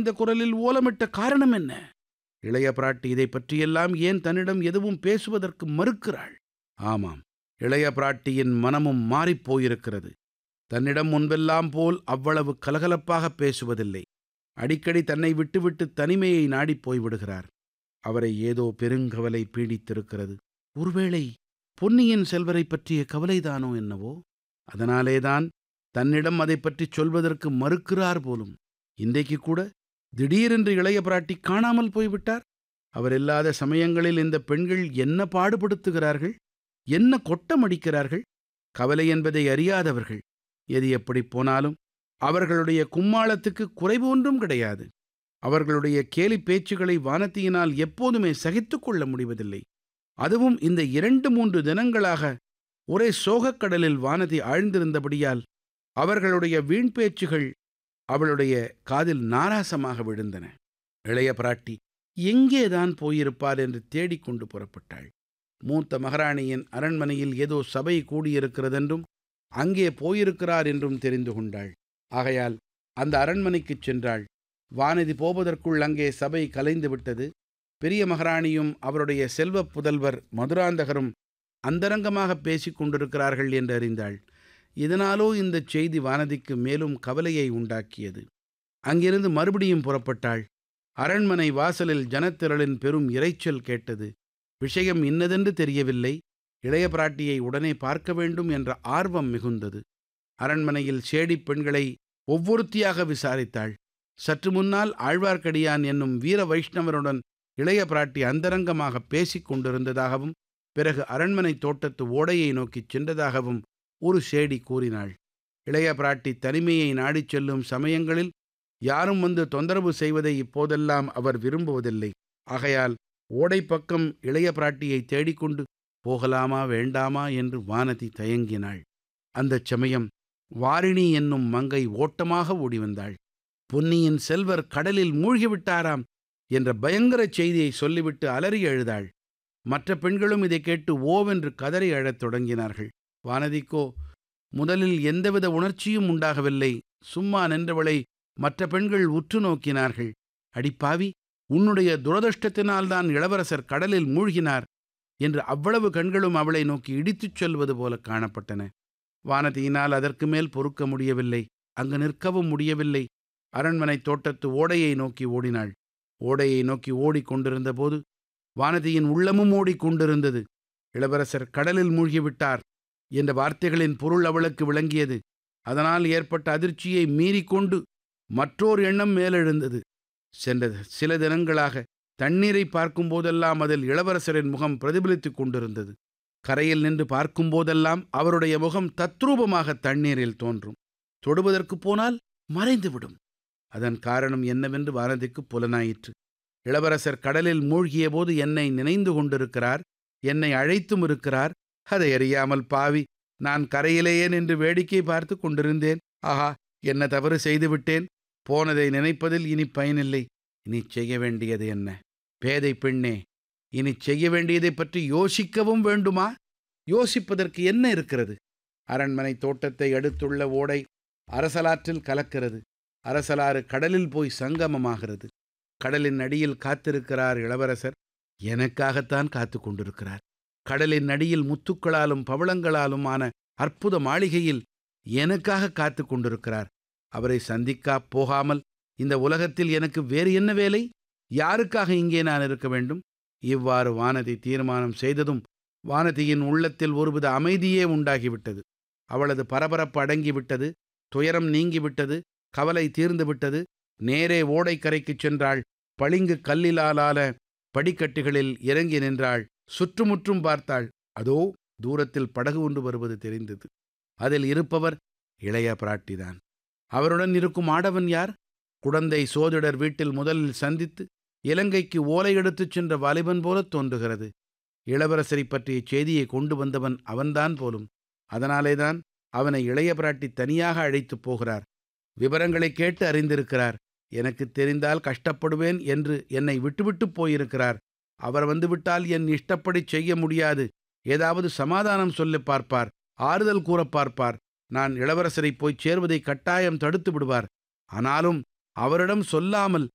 கனிந்த குரலில் ஓலமிட்ட காரணம் என்ன இளைய பிராட்டி இதை பற்றியெல்லாம் ஏன் தன்னிடம் எதுவும் பேசுவதற்கு மறுக்கிறாள் ஆமாம் இளைய பிராட்டியின் மனமும் மாறிப்போயிருக்கிறது தன்னிடம் முன்பெல்லாம் போல் அவ்வளவு கலகலப்பாக பேசுவதில்லை அடிக்கடி தன்னை விட்டுவிட்டு தனிமையை நாடிப் போய்விடுகிறார் அவரை ஏதோ பெருங்கவலை பீடித்திருக்கிறது ஒருவேளை பொன்னியின் செல்வரை பற்றிய கவலைதானோ என்னவோ அதனாலேதான் தன்னிடம் அதை பற்றிச் சொல்வதற்கு மறுக்கிறார் போலும் இன்றைக்கு கூட திடீரென்று இளைய பிராட்டி காணாமல் போய்விட்டார் அவர் இல்லாத சமயங்களில் இந்த பெண்கள் என்ன பாடுபடுத்துகிறார்கள் என்ன கொட்டமடிக்கிறார்கள் கவலை என்பதை அறியாதவர்கள் எது எப்படி போனாலும் அவர்களுடைய கும்மாளத்துக்கு குறைவு ஒன்றும் கிடையாது அவர்களுடைய கேலி பேச்சுகளை வானத்தியினால் எப்போதுமே சகித்து கொள்ள முடிவதில்லை அதுவும் இந்த இரண்டு மூன்று தினங்களாக ஒரே சோகக்கடலில் வானதி ஆழ்ந்திருந்தபடியால் அவர்களுடைய வீண் பேச்சுகள் அவளுடைய காதில் நாராசமாக விழுந்தன இளைய பிராட்டி எங்கேதான் போயிருப்பார் என்று தேடிக்கொண்டு புறப்பட்டாள் மூத்த மகாராணியின் அரண்மனையில் ஏதோ சபை கூடியிருக்கிறதென்றும் அங்கே போயிருக்கிறார் என்றும் தெரிந்து கொண்டாள் ஆகையால் அந்த அரண்மனைக்குச் சென்றாள் வானதி போவதற்குள் அங்கே சபை கலைந்து விட்டது பெரிய மகாராணியும் அவருடைய செல்வப் புதல்வர் மதுராந்தகரும் அந்தரங்கமாக பேசிக் கொண்டிருக்கிறார்கள் என்று அறிந்தாள் இதனாலோ இந்த செய்தி வானதிக்கு மேலும் கவலையை உண்டாக்கியது அங்கிருந்து மறுபடியும் புறப்பட்டாள் அரண்மனை வாசலில் ஜனத்திரளின் பெரும் இரைச்சல் கேட்டது விஷயம் இன்னதென்று தெரியவில்லை இளைய பிராட்டியை உடனே பார்க்க வேண்டும் என்ற ஆர்வம் மிகுந்தது அரண்மனையில் சேடிப் பெண்களை ஒவ்வொருத்தியாக விசாரித்தாள் சற்று முன்னால் ஆழ்வார்க்கடியான் என்னும் வீர வைஷ்ணவருடன் இளைய பிராட்டி அந்தரங்கமாக பேசிக் கொண்டிருந்ததாகவும் பிறகு அரண்மனை தோட்டத்து ஓடையை நோக்கிச் சென்றதாகவும் ஒரு சேடி கூறினாள் இளைய பிராட்டி தனிமையை நாடிச் செல்லும் சமயங்களில் யாரும் வந்து தொந்தரவு செய்வதை இப்போதெல்லாம் அவர் விரும்புவதில்லை ஆகையால் ஓடை பக்கம் இளைய பிராட்டியை தேடிக்கொண்டு போகலாமா வேண்டாமா என்று வானதி தயங்கினாள் அந்தச் சமயம் வாரிணி என்னும் மங்கை ஓட்டமாக ஓடி வந்தாள் பொன்னியின் செல்வர் கடலில் மூழ்கிவிட்டாராம் என்ற பயங்கர செய்தியை சொல்லிவிட்டு அலறி எழுதாள் மற்ற பெண்களும் இதை கேட்டு ஓவென்று கதறி அழத் தொடங்கினார்கள் வானதிக்கோ முதலில் எந்தவித உணர்ச்சியும் உண்டாகவில்லை சும்மா நின்றவளை மற்ற பெண்கள் உற்று நோக்கினார்கள் அடிப்பாவி உன்னுடைய துரதிருஷ்டத்தினால்தான் இளவரசர் கடலில் மூழ்கினார் என்று அவ்வளவு கண்களும் அவளை நோக்கி இடித்துச் சொல்வது போல காணப்பட்டன வானதியினால் அதற்கு மேல் பொறுக்க முடியவில்லை அங்கு நிற்கவும் முடியவில்லை அரண்மனை தோட்டத்து ஓடையை நோக்கி ஓடினாள் ஓடையை நோக்கி ஓடிக்கொண்டிருந்த போது வானதியின் உள்ளமும் ஓடிக்கொண்டிருந்தது இளவரசர் கடலில் மூழ்கிவிட்டார் என்ற வார்த்தைகளின் பொருள் அவளுக்கு விளங்கியது அதனால் ஏற்பட்ட அதிர்ச்சியை மீறிக்கொண்டு மற்றோர் எண்ணம் மேலெழுந்தது சென்ற சில தினங்களாக தண்ணீரை பார்க்கும் போதெல்லாம் அதில் இளவரசரின் முகம் பிரதிபலித்துக் கொண்டிருந்தது கரையில் நின்று பார்க்கும் போதெல்லாம் அவருடைய முகம் தத்ரூபமாக தண்ணீரில் தோன்றும் தொடுவதற்கு போனால் மறைந்துவிடும் அதன் காரணம் என்னவென்று வானதிக்கு புலனாயிற்று இளவரசர் கடலில் மூழ்கிய போது என்னை நினைந்து கொண்டிருக்கிறார் என்னை அழைத்தும் இருக்கிறார் அதை அறியாமல் பாவி நான் கரையிலேயே நின்று வேடிக்கை பார்த்து கொண்டிருந்தேன் ஆஹா என்ன தவறு செய்துவிட்டேன் போனதை நினைப்பதில் இனி பயனில்லை இனி செய்ய வேண்டியது என்ன பேதை பெண்ணே இனி செய்ய வேண்டியதை பற்றி யோசிக்கவும் வேண்டுமா யோசிப்பதற்கு என்ன இருக்கிறது அரண்மனை தோட்டத்தை அடுத்துள்ள ஓடை அரசலாற்றில் கலக்கிறது அரசலாறு கடலில் போய் சங்கமமாகிறது கடலின் அடியில் காத்திருக்கிறார் இளவரசர் எனக்காகத்தான் காத்து கொண்டிருக்கிறார் கடலின் அடியில் முத்துக்களாலும் பவளங்களாலும் ஆன அற்புத மாளிகையில் எனக்காக காத்து கொண்டிருக்கிறார் அவரை சந்திக்கா போகாமல் இந்த உலகத்தில் எனக்கு வேறு என்ன வேலை யாருக்காக இங்கே நான் இருக்க வேண்டும் இவ்வாறு வானதி தீர்மானம் செய்ததும் வானதியின் உள்ளத்தில் ஒருவித அமைதியே உண்டாகிவிட்டது அவளது பரபரப்பு அடங்கிவிட்டது துயரம் நீங்கிவிட்டது கவலை தீர்ந்துவிட்டது நேரே ஓடைக்கரைக்குச் சென்றாள் பளிங்கு கல்லிலாலான படிக்கட்டுகளில் இறங்கி நின்றாள் சுற்றுமுற்றும் பார்த்தாள் அதோ தூரத்தில் படகு ஒன்று வருவது தெரிந்தது அதில் இருப்பவர் இளைய பிராட்டிதான் அவருடன் இருக்கும் ஆடவன் யார் குடந்தை சோதிடர் வீட்டில் முதலில் சந்தித்து இலங்கைக்கு ஓலை எடுத்துச் சென்ற வாலிபன் போலத் தோன்றுகிறது இளவரசரை பற்றிய செய்தியை கொண்டு வந்தவன் அவன்தான் போலும் அதனாலேதான் அவனை இளைய பிராட்டி தனியாக அழைத்துப் போகிறார் விவரங்களை கேட்டு அறிந்திருக்கிறார் எனக்கு தெரிந்தால் கஷ்டப்படுவேன் என்று என்னை விட்டுவிட்டு போயிருக்கிறார் அவர் வந்துவிட்டால் என் இஷ்டப்படி செய்ய முடியாது ஏதாவது சமாதானம் சொல்லி பார்ப்பார் ஆறுதல் கூற பார்ப்பார் நான் இளவரசரை போய் சேர்வதை கட்டாயம் தடுத்து விடுவார் ஆனாலும் அவரிடம் சொல்லாமல்